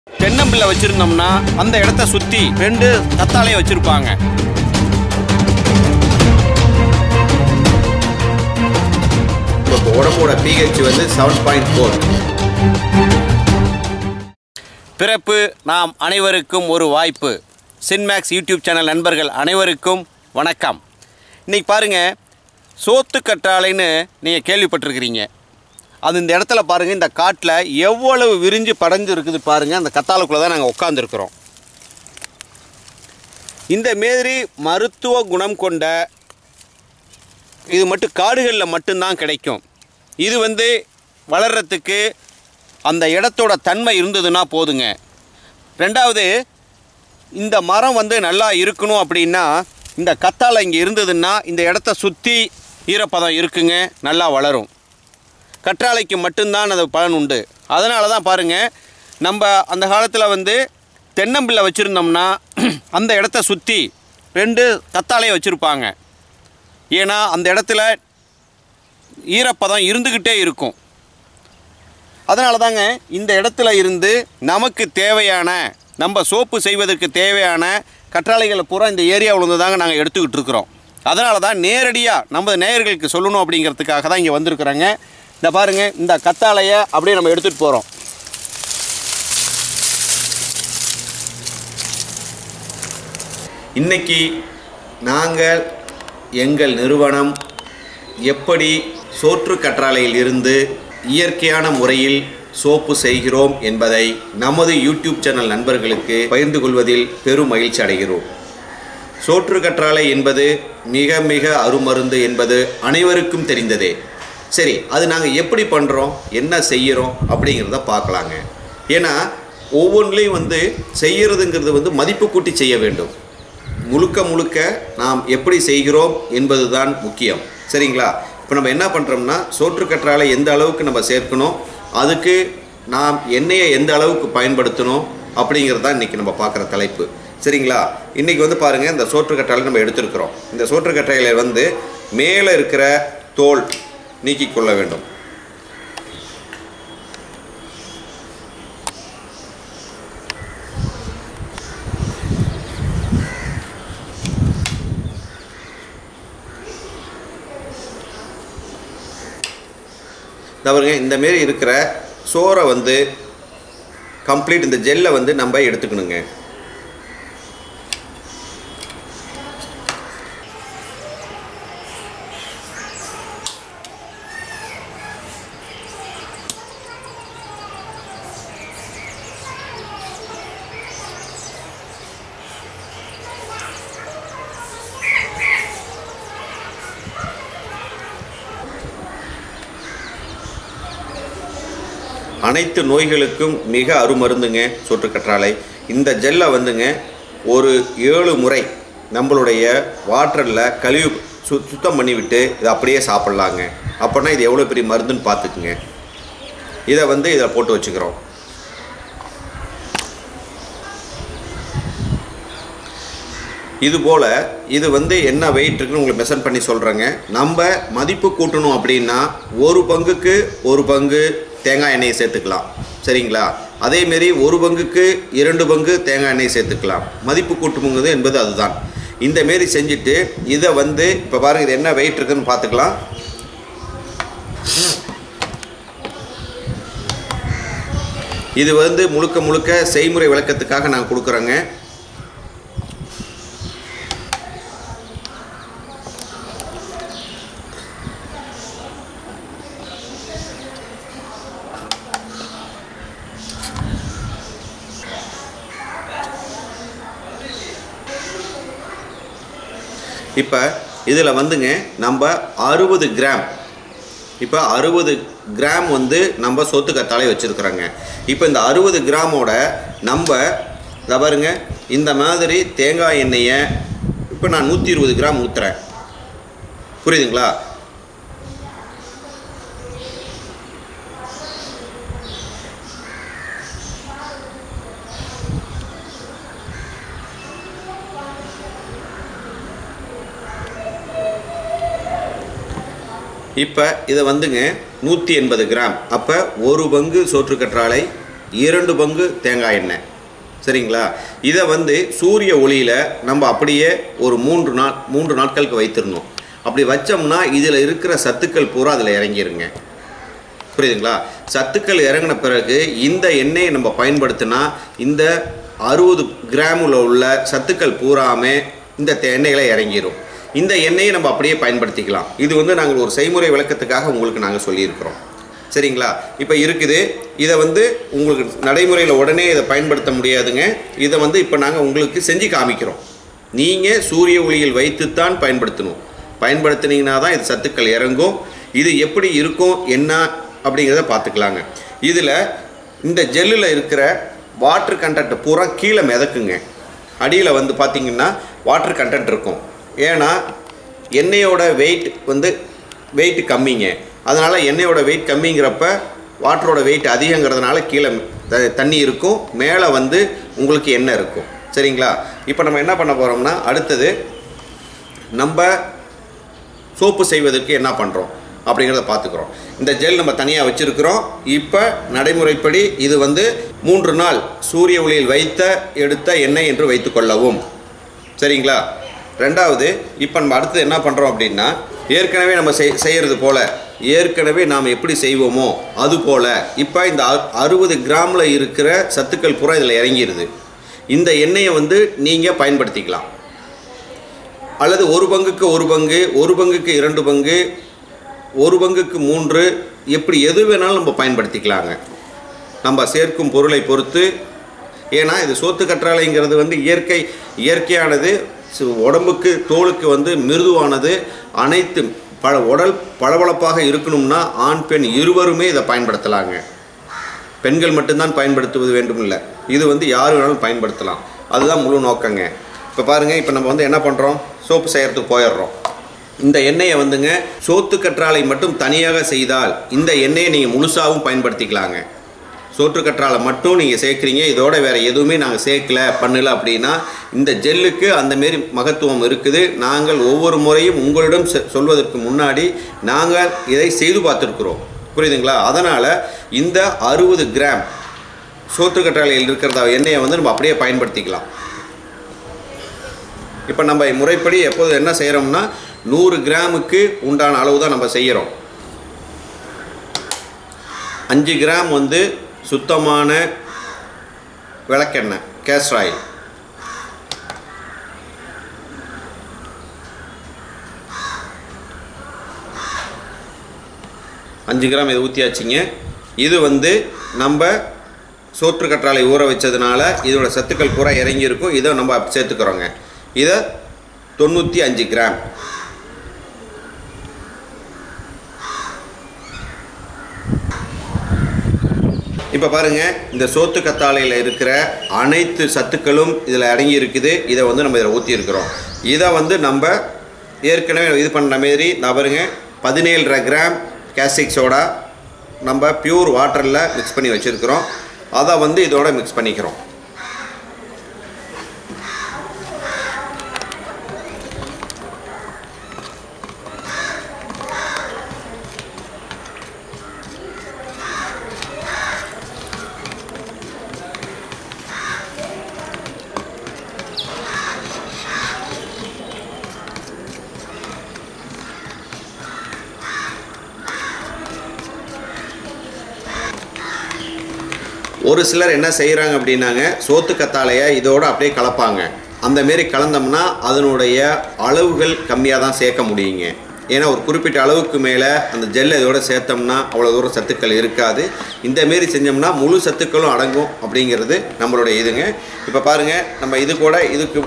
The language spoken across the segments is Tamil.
தென்னம்பிள்ளை வச்சிருந்தோம்னா அந்த இடத்த சுத்தி ரெண்டு கத்தாழையை வச்சிருப்பாங்க இப்போ உடம்போட பிஹெச் வந்து செவன் பாயிண்ட் ஃபோர் பிறப்பு நாம் அனைவருக்கும் ஒரு வாய்ப்பு சின்மேக்ஸ் யூடியூப் சேனல் நண்பர்கள் அனைவருக்கும் வணக்கம் இன்னைக்கு பாருங்க சோத்து கற்றாழைன்னு நீங்கள் கேள்விப்பட்டிருக்கிறீங்க அது இந்த இடத்துல பாருங்கள் இந்த காட்டில் எவ்வளவு விரிஞ்சு படைஞ்சு இருக்குது பாருங்கள் அந்த கத்தாழைக்குள்ளே தான் நாங்கள் உட்காந்துருக்குறோம் இந்த மாரி மருத்துவ குணம் கொண்ட இது மட்டும் காடுகளில் மட்டும்தான் கிடைக்கும் இது வந்து வளர்கிறதுக்கு அந்த இடத்தோட தன்மை இருந்ததுன்னா போதுங்க ரெண்டாவது இந்த மரம் வந்து நல்லா இருக்கணும் அப்படின்னா இந்த கத்தாழை இங்கே இருந்ததுன்னா இந்த இடத்த சுற்றி ஈரப்பதம் இருக்குங்க நல்லா வளரும் கற்றாழைக்கு மட்டும்தான் அது பலன் உண்டு அதனால தான் பாருங்கள் நம்ம அந்த காலத்தில் வந்து தென்னம்பிள்ளை வச்சுருந்தோம்னா அந்த இடத்த சுற்றி ரெண்டு கத்தாழையை வச்சுருப்பாங்க ஏன்னா அந்த இடத்துல ஈரப்பதம் இருந்துக்கிட்டே இருக்கும் அதனால தாங்க இந்த இடத்துல இருந்து நமக்கு தேவையான நம்ம சோப்பு செய்வதற்கு தேவையான கற்றாழைகளை பூரா இந்த ஏரியாவில் இருந்து தாங்க நாங்கள் எடுத்துக்கிட்டு இருக்கிறோம் அதனால தான் நேரடியாக நம்ம நேயர்களுக்கு சொல்லணும் அப்படிங்கிறதுக்காக தான் இங்கே வந்திருக்கிறோங்க இந்த பாருங்கள் இந்த கத்தாழையை அப்படியே நம்ம எடுத்துகிட்டு போகிறோம் இன்னைக்கு நாங்கள் எங்கள் நிறுவனம் எப்படி சோற்று கற்றாழையில் இருந்து இயற்கையான முறையில் சோப்பு செய்கிறோம் என்பதை நமது யூடியூப் சேனல் நண்பர்களுக்கு பகிர்ந்து கொள்வதில் பெரும் மகிழ்ச்சி அடைகிறோம் சோற்று கற்றாழை என்பது மிக மிக அருமருந்து என்பது அனைவருக்கும் தெரிந்ததே சரி அது நாங்கள் எப்படி பண்ணுறோம் என்ன செய்கிறோம் அப்படிங்கிறத பார்க்கலாங்க ஏன்னா ஒவ்வொன்றிலையும் வந்து செய்கிறதுங்கிறது வந்து மதிப்பு கூட்டி செய்ய வேண்டும் முழுக்க முழுக்க நாம் எப்படி செய்கிறோம் என்பது தான் முக்கியம் சரிங்களா இப்போ நம்ம என்ன பண்ணுறோம்னா சோற்று கற்றாழை எந்த அளவுக்கு நம்ம சேர்க்கணும் அதுக்கு நாம் எண்ணெயை எந்த அளவுக்கு பயன்படுத்தணும் அப்படிங்கிறது தான் இன்றைக்கி நம்ம பார்க்குற தலைப்பு சரிங்களா இன்றைக்கி வந்து பாருங்கள் இந்த சோற்று கற்றாழை நம்ம எடுத்திருக்கிறோம் இந்த சோற்று கற்றாழையில் வந்து மேலே இருக்கிற தோல் நீக்கிக் கொள்ள வேண்டும் தவறுங்க இந்த மாரி இருக்கிற சோறை வந்து கம்ப்ளீட் இந்த ஜெல்லை வந்து நம்ம எடுத்துக்கணுங்க அனைத்து நோய்களுக்கும் மிக அருமருந்துங்க சோற்று கற்றாழை இந்த ஜெல்லை வந்துங்க ஒரு ஏழு முறை நம்மளுடைய வாட்டரில் கழுவி சு சுத்தம் பண்ணிவிட்டு இதை அப்படியே சாப்பிட்லாங்க அப்போனா இது எவ்வளோ பெரிய மருந்துன்னு பார்த்துக்குங்க இதை வந்து இதில் போட்டு வச்சுக்கிறோம் இது போல் இது வந்து என்ன வெயிட் இருக்குன்னு உங்களுக்கு மெஷர் பண்ணி சொல்கிறேங்க நம்ம மதிப்பு கூட்டணும் அப்படின்னா ஒரு பங்குக்கு ஒரு பங்கு தேங்காய் எண்ணெயை சேர்த்துக்கலாம் சரிங்களா அதேமாரி ஒரு பங்குக்கு இரண்டு பங்கு தேங்காய் எண்ணெய் சேர்த்துக்கலாம் மதிப்பு கூட்டுமுங்கிறது என்பது அதுதான் இந்த மாரி செஞ்சுட்டு இதை வந்து இப்போ பாருங்கள் இது என்ன வெயிட் இருக்குன்னு பார்த்துக்கலாம் இது வந்து முழுக்க முழுக்க செய்முறை விளக்கத்துக்காக நான் கொடுக்குறேங்க இப்போ இதில் வந்துங்க நம்ம அறுபது கிராம் இப்போ அறுபது கிராம் வந்து நம்ம சொத்து கத்தாழை வச்சுருக்குறோங்க இப்போ இந்த அறுபது கிராமோட நம்ம இதை பாருங்க இந்த மாதிரி தேங்காய் எண்ணெயை இப்போ நான் நூற்றி இருபது கிராம் ஊற்றுறேன் புரியுதுங்களா இப்போ இதை வந்துங்க நூற்றி எண்பது கிராம் அப்போ ஒரு பங்கு சோற்று கற்றாழை இரண்டு பங்கு தேங்காய் எண்ணெய் சரிங்களா இதை வந்து சூரிய ஒளியில் நம்ம அப்படியே ஒரு மூன்று நாள் மூன்று நாட்களுக்கு வைத்திருந்தோம் அப்படி வச்சோம்னா இதில் இருக்கிற சத்துக்கள் பூரா அதில் இறங்கிருங்க புரியுதுங்களா சத்துக்கள் இறங்கின பிறகு இந்த எண்ணெயை நம்ம பயன்படுத்தினா இந்த அறுபது கிராமில் உள்ள சத்துக்கள் பூராமே இந்த தே- எண்ணெயில இறங்கிரும் இந்த எண்ணெயை நம்ம அப்படியே பயன்படுத்திக்கலாம் இது வந்து நாங்கள் ஒரு செய்முறை விளக்கத்துக்காக உங்களுக்கு நாங்கள் சொல்லியிருக்கிறோம் சரிங்களா இப்போ இருக்குது இதை வந்து உங்களுக்கு நடைமுறையில் உடனே இதை பயன்படுத்த முடியாதுங்க இதை வந்து இப்போ நாங்கள் உங்களுக்கு செஞ்சு காமிக்கிறோம் நீங்கள் சூரிய ஒளியில் வைத்துத்தான் பயன்படுத்தணும் பயன்படுத்தினீங்கன்னா தான் இது சத்துக்கள் இறங்கும் இது எப்படி இருக்கும் என்ன அப்படிங்கிறத பார்த்துக்கலாங்க இதில் இந்த ஜெல்லில் இருக்கிற வாட்டர் கண்டென்ட் பூரா கீழே மிதக்குங்க அடியில் வந்து பார்த்தீங்கன்னா வாட்டர் கண்டென்ட் இருக்கும் ஏன்னா எண்ணெயோட வெயிட் வந்து வெயிட் கம்மிங்க அதனால் எண்ணெயோட வெயிட் கம்மிங்கிறப்ப வாட்டரோட வெயிட் அதிகங்கிறதுனால கீழே த- தண்ணி இருக்கும் மேலே வந்து உங்களுக்கு எண்ணெய் இருக்கும் சரிங்களா இப்போ நம்ம என்ன பண்ண போகிறோம்னா அடுத்தது நம்ம சோப்பு செய்வதற்கு என்ன பண்ணுறோம் அப்படிங்கிறத பார்த்துக்குறோம் இந்த ஜெல் நம்ம தனியாக வச்சுருக்கிறோம் இப்போ நடைமுறைப்படி இது வந்து மூன்று நாள் சூரிய ஒளியில் வைத்த எடுத்த எண்ணெய் என்று வைத்துக்கொள்ளவும் சரிங்களா ரெண்டாவது இப்போ நம்ம அடுத்து என்ன பண்ணுறோம் அப்படின்னா ஏற்கனவே நம்ம செய் செய்கிறது போல் ஏற்கனவே நாம் எப்படி செய்வோமோ அது போல் இப்போ இந்த அறுபது கிராமில் இருக்கிற சத்துக்கள் பூரா இதில் இறங்கிடுது இந்த எண்ணெயை வந்து நீங்கள் பயன்படுத்திக்கலாம் அல்லது ஒரு பங்குக்கு ஒரு பங்கு ஒரு பங்குக்கு இரண்டு பங்கு ஒரு பங்குக்கு மூன்று எப்படி எது வேணாலும் நம்ம பயன்படுத்திக்கலாங்க நம்ம சேர்க்கும் பொருளை பொறுத்து ஏன்னா இது சோத்து கற்றாழைங்கிறது வந்து இயற்கை இயற்கையானது சு- உடம்புக்கு தோலுக்கு வந்து மிருதுவானது அனைத்து பல உடல் பளபளப்பாக இருக்கணும்னா ஆண் பெண் இருவருமே இதை பயன்படுத்தலாங்க பெண்கள் மட்டும்தான் பயன்படுத்துவது வேண்டும் இல்லை இது வந்து யார் வேணாலும் பயன்படுத்தலாம் அதுதான் முழு நோக்கங்க இப்போ பாருங்கள் இப்போ நம்ம வந்து என்ன பண்ணுறோம் சோப்பு செய்கிறதுக்கு போயிடுறோம் இந்த எண்ணெயை வந்துங்க சோத்து கற்றாழை மட்டும் தனியாக செய்தால் இந்த எண்ணெயை நீங்கள் முழுசாகவும் பயன்படுத்திக்கலாங்க சோற்று கற்றாழை மட்டும் நீங்கள் சேர்க்குறீங்க இதோட வேறு எதுவுமே நாங்கள் சேர்க்கல பண்ணல அப்படின்னா இந்த ஜெல்லுக்கு அந்த மாரி மகத்துவம் இருக்குது நாங்கள் ஒவ்வொரு முறையும் உங்களிடம் செ- சொல்வதற்கு முன்னாடி நாங்கள் இதை செய்து பார்த்துருக்குறோம் புரியுதுங்களா அதனால் இந்த அறுபது கிராம் சோற்று கற்றாழையில் இருக்கிறத எண்ணெயை வந்து நம்ம அப்படியே பயன்படுத்திக்கலாம் இப்போ நம்ம முறைப்படி எப்போது என்ன செய்கிறோம்னா நூறு கிராமுக்கு உண்டான அளவு தான் நம்ம செய்கிறோம் அஞ்சு கிராம் வந்து சுத்தமான விளக்கெண்ணெய் கேஸ்டர் ஆயில் அஞ்சு கிராம் இதை ஊற்றியாச்சுங்க இது வந்து நம்ம சோற்று கற்றாழை ஊற வச்சதுனால இதோட சத்துக்கள் பூரா இறங்கி இருக்கும் இதை நம்ம சேர்த்துக்கிறோங்க இதை தொண்ணூற்றி அஞ்சு கிராம் இப்போ பாருங்கள் இந்த சோத்து கத்தாழையில் இருக்கிற அனைத்து சத்துக்களும் இதில் அடங்கி இருக்குது இதை வந்து நம்ம இதில் ஊற்றி இருக்கிறோம் இதை வந்து நம்ம ஏற்கனவே இது பண்ண மாரி நான் பாருங்க பதினேழரை கிராம் கேஸ்டிக் சோடா நம்ம பியூர் வாட்டரில் மிக்ஸ் பண்ணி வச்சுருக்கிறோம் அதை வந்து இதோட மிக்ஸ் பண்ணிக்கிறோம் ஒரு சிலர் என்ன செய்கிறாங்க அப்படின்னாங்க சோத்து கத்தாழையை இதோட அப்படியே கலப்பாங்க அந்த மாரி கலந்தோம்னா அதனுடைய அளவுகள் கம்மியாக தான் சேர்க்க முடியுங்க ஏன்னா ஒரு குறிப்பிட்ட அளவுக்கு மேலே அந்த ஜெல்லை இதோட சேர்த்தோம்னா அவ்வளோ தூரம் சத்துக்கள் இருக்காது இந்த மாரி செஞ்சோம்னா முழு சத்துக்களும் அடங்கும் அப்படிங்கிறது நம்மளுடைய இதுங்க இப்போ பாருங்கள் நம்ம இது கூட இதுக்கு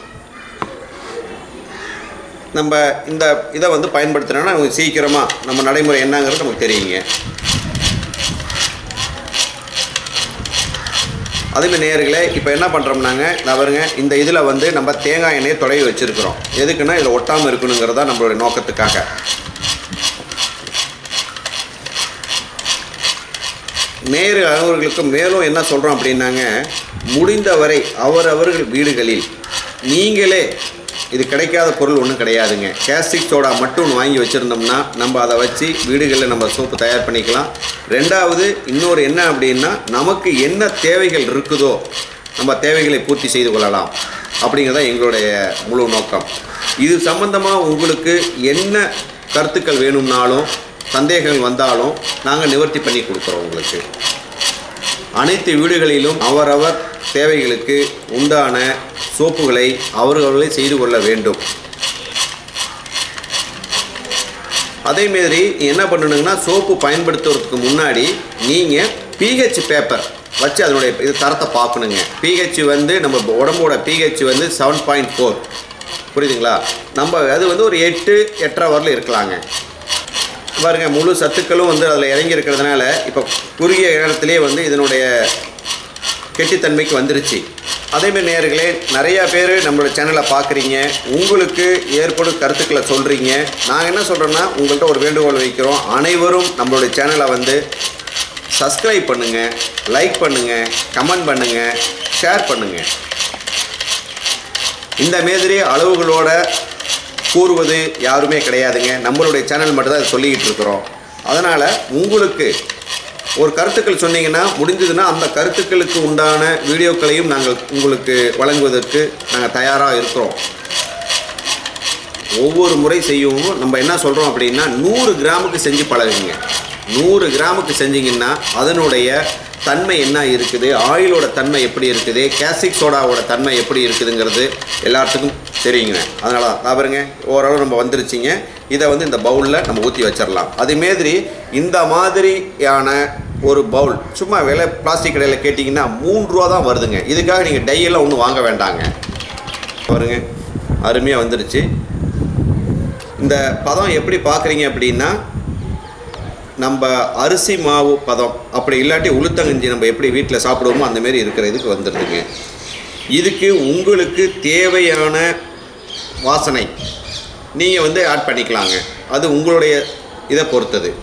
நம்ம இந்த இதை வந்து பயன்படுத்தினோன்னா நமக்கு சீக்கிரமாக நம்ம நடைமுறை என்னங்கிறது நமக்கு தெரியுங்க அதேமாதிரி நேயர்களே இப்போ என்ன பண்ணுறோம்னாங்க நான் பாருங்க இந்த இதில் வந்து நம்ம தேங்காய் எண்ணெயை தொடங்கி வச்சுருக்கிறோம் எதுக்குன்னா இதில் ஒட்டாமல் இருக்கணுங்கிறதா நம்மளுடைய நோக்கத்துக்காக நேரு அவர்களுக்கு மேலும் என்ன சொல்கிறோம் அப்படின்னாங்க முடிந்தவரை அவரவர்கள் வீடுகளில் நீங்களே இது கிடைக்காத பொருள் ஒன்றும் கிடையாதுங்க கேஸ்டிக் சோடா மட்டும் ஒன்று வாங்கி வச்சுருந்தோம்னா நம்ம அதை வச்சு வீடுகளில் நம்ம சோப்பு தயார் பண்ணிக்கலாம் ரெண்டாவது இன்னொரு என்ன அப்படின்னா நமக்கு என்ன தேவைகள் இருக்குதோ நம்ம தேவைகளை பூர்த்தி செய்து கொள்ளலாம் அப்படிங்கிறத எங்களுடைய முழு நோக்கம் இது சம்பந்தமாக உங்களுக்கு என்ன கருத்துக்கள் வேணும்னாலும் சந்தேகங்கள் வந்தாலும் நாங்கள் நிவர்த்தி பண்ணி கொடுக்குறோம் உங்களுக்கு அனைத்து வீடுகளிலும் அவரவர் தேவைகளுக்கு உண்டான சோப்புகளை அவர்களே செய்து கொள்ள வேண்டும் அதே மாதிரி என்ன பண்ணணுங்கன்னா சோப்பு பயன்படுத்துறதுக்கு முன்னாடி நீங்கள் பிஹெச் பேப்பர் வச்சு அதனுடைய இது தரத்தை பார்க்கணுங்க பிஹெச் வந்து நம்ம உடம்போட பிஹெச் வந்து செவன் பாயிண்ட் ஃபோர் புரியுதுங்களா நம்ம அது வந்து ஒரு எட்டு எட்டரை வரல இருக்கலாங்க பாருங்க முழு சத்துக்களும் வந்து அதில் இறங்கி இருக்கிறதுனால இப்போ குறுகிய நேரத்திலே வந்து இதனுடைய கெட்டித்தன்மைக்கு வந்துருச்சு அதேமாதிரி நேயர்களே நிறையா பேர் நம்மளோட சேனலை பார்க்குறீங்க உங்களுக்கு ஏற்படும் கருத்துக்களை சொல்கிறீங்க நாங்கள் என்ன சொல்கிறோன்னா உங்கள்கிட்ட ஒரு வேண்டுகோள் வைக்கிறோம் அனைவரும் நம்மளுடைய சேனலை வந்து சப்ஸ்கிரைப் பண்ணுங்கள் லைக் பண்ணுங்கள் கமெண்ட் பண்ணுங்கள் ஷேர் பண்ணுங்கள் இந்த மாதிரி அளவுகளோட கூறுவது யாருமே கிடையாதுங்க நம்மளுடைய சேனல் மட்டும் தான் சொல்லிக்கிட்டு இருக்கிறோம் அதனால் உங்களுக்கு ஒரு கருத்துக்கள் சொன்னீங்கன்னா முடிஞ்சதுன்னா அந்த கருத்துக்களுக்கு உண்டான வீடியோக்களையும் நாங்கள் உங்களுக்கு வழங்குவதற்கு நாங்கள் தயாராக இருக்கிறோம் ஒவ்வொரு முறை செய்யவும் நம்ம என்ன சொல்கிறோம் அப்படின்னா நூறு கிராமுக்கு செஞ்சு பழகுங்க நூறு கிராமுக்கு செஞ்சீங்கன்னா அதனுடைய தன்மை என்ன இருக்குது ஆயிலோட தன்மை எப்படி இருக்குது கேசிக் சோடாவோட தன்மை எப்படி இருக்குதுங்கிறது எல்லாத்துக்கும் தெரியுங்க அதனால தான் பாருங்க ஓரளவு நம்ம வந்துருச்சிங்க இதை வந்து இந்த பவுலில் நம்ம ஊற்றி வச்சிடலாம் அதே மாதிரி இந்த மாதிரியான ஒரு பவுல் சும்மா விலை பிளாஸ்டிக் கடையில் கேட்டிங்கன்னா மூணு ரூபா தான் வருதுங்க இதுக்காக நீங்கள் டையெல்லாம் ஒன்றும் வாங்க வேண்டாங்க பாருங்க அருமையாக வந்துருச்சு இந்த பதம் எப்படி பார்க்குறீங்க அப்படின்னா நம்ம அரிசி மாவு பதம் அப்படி இல்லாட்டி உளுத்தங்கஞ்சி நம்ம எப்படி வீட்டில் சாப்பிடுவோமோ அந்த மாதிரி இருக்கிற இதுக்கு வந்துடுதுங்க இதுக்கு உங்களுக்கு தேவையான வாசனை நீங்கள் வந்து ஆட் பண்ணிக்கலாங்க அது உங்களுடைய இதை பொறுத்தது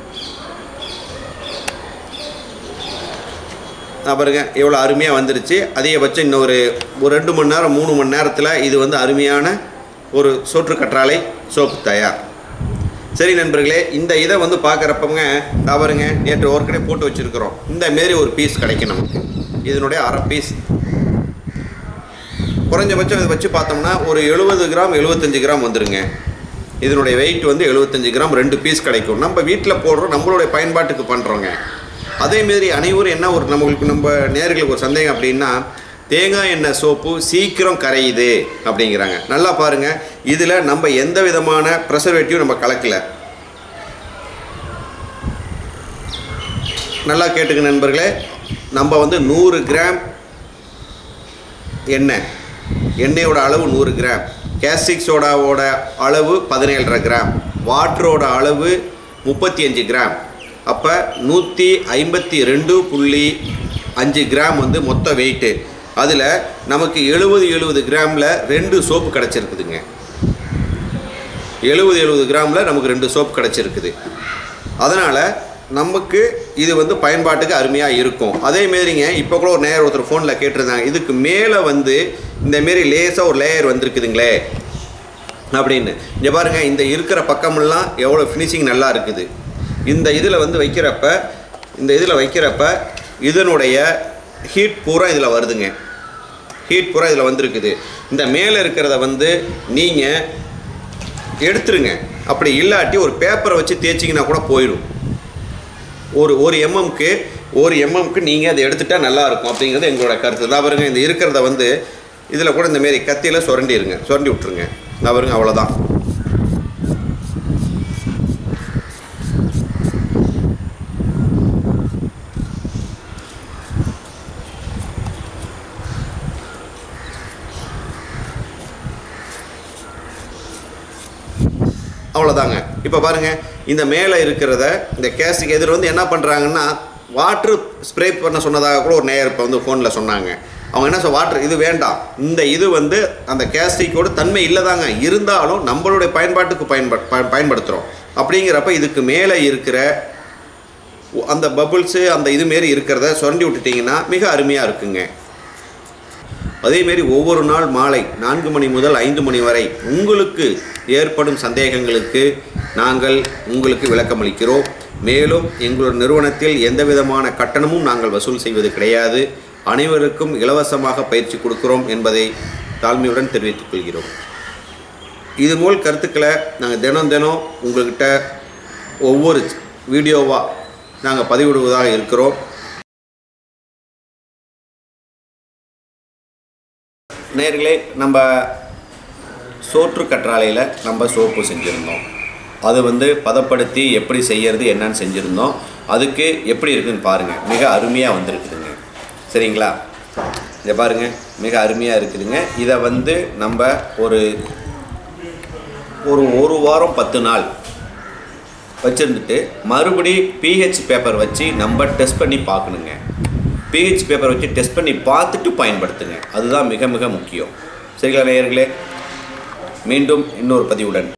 நான் பாருங்க எவ்வளோ அருமையாக வந்துருச்சு அதிகபட்சம் இன்னொரு ஒரு ரெண்டு மணி நேரம் மூணு மணி நேரத்தில் இது வந்து அருமையான ஒரு சோற்று கற்றாழை சோப்பு தயார் சரி நண்பர்களே இந்த இதை வந்து பார்க்குறப்பங்க தவறுங்க நேற்று ஏற்கனவே போட்டு வச்சுருக்கிறோம் இந்த மாரி ஒரு பீஸ் கிடைக்கும் நமக்கு இதனுடைய அரை பீஸ் குறைஞ்சபட்சம் இதை வச்சு பார்த்தோம்னா ஒரு எழுபது கிராம் எழுபத்தஞ்சு கிராம் வந்துருங்க இதனுடைய வெயிட் வந்து எழுபத்தஞ்சு கிராம் ரெண்டு பீஸ் கிடைக்கும் நம்ம வீட்டில் போடுறோம் நம்மளுடைய பயன்பாட்டுக்கு பண்ணுறோங்க அதேமாரி அனைவரும் என்ன ஒரு நம்மளுக்கு நம்ம நேர்களுக்கு ஒரு சந்தேகம் அப்படின்னா தேங்காய் எண்ணெய் சோப்பு சீக்கிரம் கரையுது அப்படிங்கிறாங்க நல்லா பாருங்கள் இதில் நம்ம எந்த விதமான ப்ரெசர்வேட்டிவ் நம்ம கலக்கலை நல்லா கேட்டுக்க நண்பர்களே நம்ம வந்து நூறு கிராம் எண்ணெய் எண்ணெயோட அளவு நூறு கிராம் கேஸ்டிக் சோடாவோட அளவு பதினேழரை கிராம் வாட்டரோட அளவு முப்பத்தி அஞ்சு கிராம் அப்போ நூற்றி ஐம்பத்தி ரெண்டு புள்ளி அஞ்சு கிராம் வந்து மொத்த வெயிட்டு அதில் நமக்கு எழுபது எழுபது கிராமில் ரெண்டு சோப்பு கிடச்சிருக்குதுங்க எழுபது எழுபது கிராமில் நமக்கு ரெண்டு சோப்பு கிடச்சிருக்குது அதனால் நமக்கு இது வந்து பயன்பாட்டுக்கு அருமையாக இருக்கும் அதே மாரிங்க இப்போ கூட ஒரு நேயர் ஒருத்தர் ஃபோனில் கேட்டிருந்தாங்க இதுக்கு மேலே வந்து இந்தமாரி லேசாக ஒரு லேயர் வந்திருக்குதுங்களே அப்படின்னு இங்கே பாருங்கள் இந்த இருக்கிற பக்கமெல்லாம் எவ்வளோ ஃபினிஷிங் நல்லா இருக்குது இந்த இதில் வந்து வைக்கிறப்ப இந்த இதில் வைக்கிறப்ப இதனுடைய ஹீட் பூரா இதில் வருதுங்க ஹீட் பூரா இதில் வந்திருக்குது இந்த மேலே இருக்கிறத வந்து நீங்கள் எடுத்துருங்க அப்படி இல்லாட்டி ஒரு பேப்பரை வச்சு தேய்ச்சிங்கன்னா கூட போயிடும் ஒரு ஒரு எம்எம்க்கு ஒரு எம்எம்க்கு நீங்கள் அதை எடுத்துட்டா நல்லா இருக்கும் அப்படிங்கிறது எங்களோட கருத்து தான் பாருங்க இந்த இருக்கிறத வந்து இதில் கூட இந்த மாரி கத்தியில் சுரண்டிடுங்க சுரண்டி விட்ருங்க நான் பாருங்க அவ்வளோதான் அவ்வளோதாங்க இப்போ பாருங்கள் இந்த மேலே இருக்கிறத இந்த கேஸ்டிக் எதிர் வந்து என்ன பண்ணுறாங்கன்னா வாட்ரு ஸ்ப்ரே பண்ண சொன்னதாக கூட ஒரு நேயர் இப்போ வந்து ஃபோனில் சொன்னாங்க அவங்க என்ன சொல் வாட்ரு இது வேண்டாம் இந்த இது வந்து அந்த கேஸ்டிக்கோட தன்மை இல்லைதாங்க இருந்தாலும் நம்மளுடைய பயன்பாட்டுக்கு பயன்ப ப- பயன்படுத்துகிறோம் அப்படிங்கிறப்ப இதுக்கு மேலே இருக்கிற அந்த பபுள்ஸு அந்த இது மாரி இருக்கிறத சுரண்டி விட்டுட்டிங்கன்னா மிக அருமையாக இருக்குங்க அதேமாரி ஒவ்வொரு நாள் மாலை நான்கு மணி முதல் ஐந்து மணி வரை உங்களுக்கு ஏற்படும் சந்தேகங்களுக்கு நாங்கள் உங்களுக்கு விளக்கமளிக்கிறோம் மேலும் எங்களுடைய நிறுவனத்தில் எந்த விதமான கட்டணமும் நாங்கள் வசூல் செய்வது கிடையாது அனைவருக்கும் இலவசமாக பயிற்சி கொடுக்கிறோம் என்பதை தாழ்மையுடன் தெரிவித்துக் கொள்கிறோம் இதுபோல் கருத்துக்களை நாங்கள் தினம் தினம் உங்கள்கிட்ட ஒவ்வொரு வீடியோவாக நாங்கள் பதிவிடுவதாக இருக்கிறோம் நேர்களே நம்ம சோற்று கற்றாழையில் நம்ம சோப்பு செஞ்சுருந்தோம் அது வந்து பதப்படுத்தி எப்படி செய்யறது என்னன்னு செஞ்சுருந்தோம் அதுக்கு எப்படி இருக்குன்னு பாருங்கள் மிக அருமையாக வந்திருக்குதுங்க சரிங்களா இதை பாருங்கள் மிக அருமையாக இருக்குதுங்க இதை வந்து நம்ம ஒரு ஒரு ஒரு வாரம் பத்து நாள் வச்சுருந்துட்டு மறுபடி பிஹெச் பேப்பர் வச்சு நம்ம டெஸ்ட் பண்ணி பார்க்கணுங்க பிஹெச் பேப்பர் வச்சு டெஸ்ட் பண்ணி பார்த்துட்டு பயன்படுத்துங்க அதுதான் மிக மிக முக்கியம் சரிங்களா நேயர்களே மீண்டும் இன்னொரு பதிவுடன்